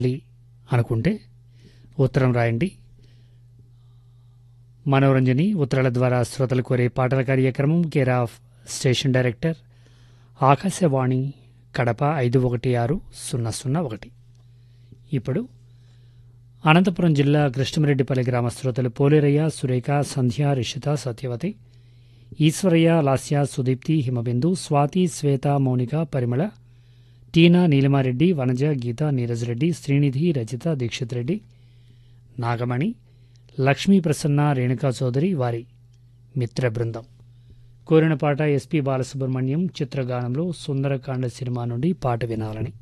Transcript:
అనుకుంటే ఉత్తరం రాయండి మనోరంజని ఉత్తరాల ద్వారా శ్రోతలు కోరే పాటల కార్యక్రమం care of station director Akashvani Kadapa ఐదు ఒకటి ఆరు సున్నా సున్నా ఒకటి ఇప్పుడు అనంతపురం జిల్లా కృష్ణమరెడ్డిపల్లి గ్రామ శ్రోతలు పోలేరయ్య సురేఖ సంధ్య రిషిత సత్యవతి ఈశ్వరయ్య లాస్య సుదీప్తి హిమబిందు స్వాతి శ్వేత మౌనిక పరిమళ టీనా నీలిమారెడ్డి వనజ గీత నీరజ్ రెడ్డి శ్రీనిధి రజిత దీక్షిత్ రెడ్డి నాగమణి లక్ష్మీ ప్రసన్న రేణుకా చౌదరి వారి మిత్ర బృందం కోరిన పాట ఎస్పి బాలసుబ్రహ్మణ్యం చిత్రగానంలో సుందరకాండ సినిమా నుండి పాట వినాలని